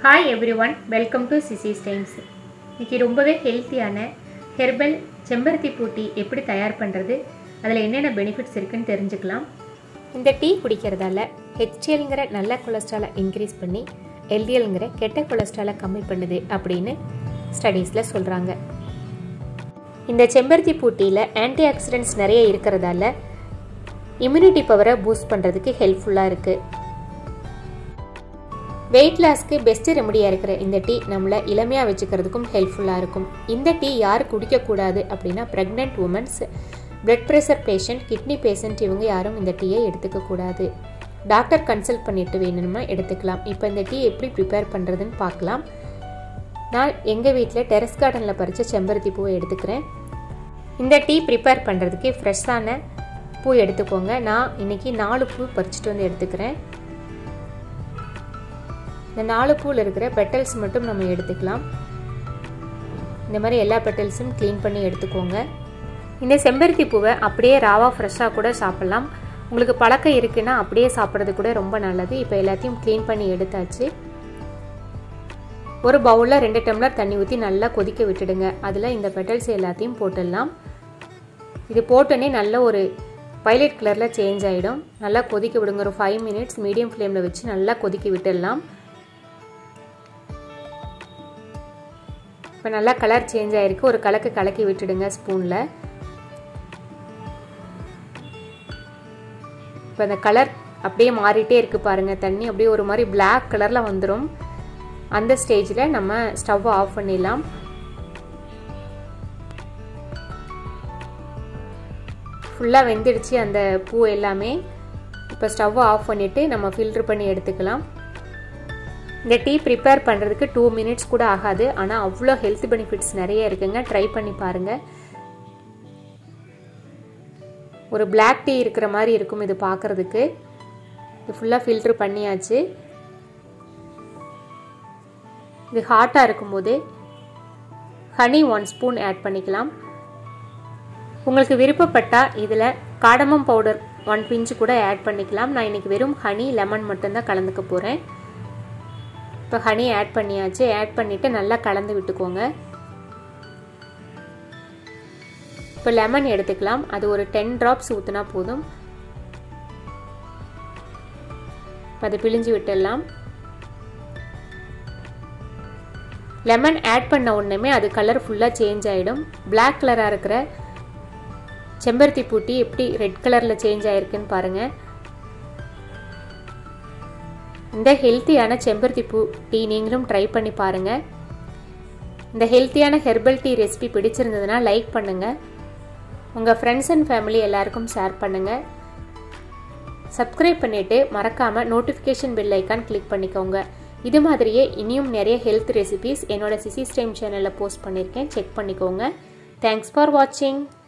hi everyone welcome to Sisi's times இன்னைக்கு ரொம்பவே ஹெல்த்தியான ஹெர்பல் செம்பருத்தி பூ டீ எப்படி தயார் பண்ணுறது அதில் என்னென்ன பெனிஃபிட்ஸ் இருக்குன்னு தெரிஞ்சுக்கலாம் இந்த டீ குடிக்கிறதால ஹெச்டிஎல்ங்கிற நல்ல கொலஸ்ட்ராலை இன்க்ரீஸ் பண்ணி எல்டிஎல்ங்கிற கெட்ட கொலஸ்ட்ராலை கம்மி பண்ணுது அப்படின்னு ஸ்டடீஸில் சொல்கிறாங்க இந்த செம்பருத்தி பூ டீயில் ஆன்டி ஆக்சிடென்ட்ஸ் நிறைய இருக்கிறதால இம்யூனிட்டி பவரை பூஸ்ட் பண்ணுறதுக்கு ஹெல்ப்ஃபுல்லாக இருக்குது வெயிட் லாஸ்க்கு பெஸ்ட்டு ரெமடியாக இருக்கிற இந்த டீ நம்மளை இளமையாக வச்சுக்கிறதுக்கும் ஹெல்ப்ஃபுல்லாக இருக்கும் இந்த டீ யார் குடிக்கக்கூடாது அப்படின்னா pregnant womens blood pressure patient kidney patient இவங்க யாரும் இந்த டீயை எடுத்துக்கக்கூடாது டாக்டர் கன்சல்ட் பண்ணிட்டு வேணும்னா எடுத்துக்கலாம் இப்போ இந்த டீ எப்படி ப்ரிப்பேர் பண்ணுறதுன்னு பார்க்கலாம் நான் எங்கள் வீட்டில் டெரஸ் கார்டனில் பறித்த செம்பருத்தி பூவை எடுத்துக்கிறேன் இந்த டீ ப்ரிப்பேர் பண்ணுறதுக்கு ஃப்ரெஷ்ஷான பூ எடுத்துக்கோங்க நான் இன்றைக்கி நாலு பூ பறிச்சுட்டு வந்து எடுத்துக்கிறேன் இந்த நாலு பூவில் இருக்கிற பெட்டல்ஸ் மட்டும் நம்ம எடுத்துக்கலாம் இந்த மாதிரி எல்லா பெட்டல்ஸும் க்ளீன் பண்ணி எடுத்துக்கோங்க இந்த செம்பருத்தி பூவை அப்படியே ராவாக ஃப்ரெஷ்ஷாக கூட சாப்பிட்லாம் உங்களுக்கு பழக்கம் இருக்குன்னா அப்படியே சாப்பிட்றது கூட ரொம்ப நல்லது இப்போ எல்லாத்தையும் க்ளீன் பண்ணி எடுத்தாச்சு ஒரு பவுலில் ரெண்டு டம்ளர் தண்ணி ஊற்றி நல்லா கொதிக்க விட்டுடுங்க அதில் இந்த பெட்டல்ஸ் எல்லாத்தையும் போட்டுடலாம் இது போட்டோன்னே நல்ல ஒரு வைலட் கலரில் சேஞ்ச் ஆகிடும் நல்லா கொதிக்க விடுங்க ஒரு ஃபைவ் மினிட்ஸ் மீடியம் ஃப்ளேமில் வச்சு நல்லா கொதிக்க விட்டுடலாம் இப்போ நல்லா கலர் சேஞ்ச் ஆகிருக்கு ஒரு கலக்கு கலக்கி விட்டுடுங்க ஸ்பூனில் இப்போ அந்த கலர் அப்படியே மாறிட்டே இருக்குது பாருங்கள் தண்ணி அப்படியே ஒரு மாதிரி பிளாக் கலரில் வந்துடும் அந்த ஸ்டேஜில் நம்ம ஸ்டவ் ஆஃப் பண்ணிடலாம் ஃபுல்லாக வெந்துடுச்சு அந்த பூ எல்லாமே இப்போ ஸ்டவ் ஆஃப் பண்ணிவிட்டு நம்ம ஃபில்ட்ரு பண்ணி எடுத்துக்கலாம் இந்த டீ ப்ரிப்பேர் பண்ணுறதுக்கு டூ மினிட்ஸ் கூட ஆகாது ஆனால் அவ்வளோ ஹெல்த் பெனிஃபிட்ஸ் நிறைய இருக்குங்க ட்ரை பண்ணி பாருங்கள் ஒரு பிளாக் டீ இருக்கிற மாதிரி இருக்கும் இது பார்க்குறதுக்கு இது ஃபுல்லாக ஃபில்ட்ரு பண்ணியாச்சு இது ஹாட்டாக இருக்கும்போது ஹனி ஒன் ஸ்பூன் ஆட் பண்ணிக்கலாம் உங்களுக்கு விருப்பப்பட்டால் இதில் காடமம் பவுடர் ஒன் பிஞ்சு கூட ஆட் பண்ணிக்கலாம் நான் இன்றைக்கி வெறும் ஹனி லெமன் மட்டும்தான் கலந்துக்க போகிறேன் இப்போ ஹனி ஆட் பண்ணியாச்சு ஆட் பண்ணிவிட்டு நல்லா கலந்து விட்டுக்கோங்க இப்போ லெமன் எடுத்துக்கலாம் அது ஒரு டென் ட்ராப்ஸ் ஊற்றினா போதும் இப்போ அதை பிழிஞ்சு விட்டுடலாம் லெமன் ஆட் பண்ண உடனே அது கலர் ஃபுல்லாக சேஞ்ச் ஆகிடும் பிளாக் கலராக இருக்கிற செம்பருத்தி பூட்டி எப்படி ரெட் கலரில் சேஞ்ச் ஆகிருக்குன்னு பாருங்கள் இந்த ஹெல்த்தியான செம்பருத்தி பூ டீ நீங்களும் ட்ரை பண்ணி பாருங்கள் இந்த ஹெல்த்தியான ஹெர்பல் டீ ரெசிபி பிடிச்சிருந்ததுன்னா லைக் பண்ணுங்கள் உங்கள் ஃப்ரெண்ட்ஸ் அண்ட் ஃபேமிலி எல்லாருக்கும் ஷேர் பண்ணுங்கள் சப்ஸ்கிரைப் பண்ணிவிட்டு மறக்காமல் நோட்டிஃபிகேஷன் பெல் ஐக்கான் கிளிக் பண்ணிக்கோங்க இது மாதிரியே இனியும் நிறைய ஹெல்த் ரெசிபிஸ் என்னோட சிசிஸ் டைம் சேனலில் போஸ்ட் பண்ணியிருக்கேன் செக் பண்ணிக்கோங்க தேங்க்ஸ் ஃபார் வாட்சிங்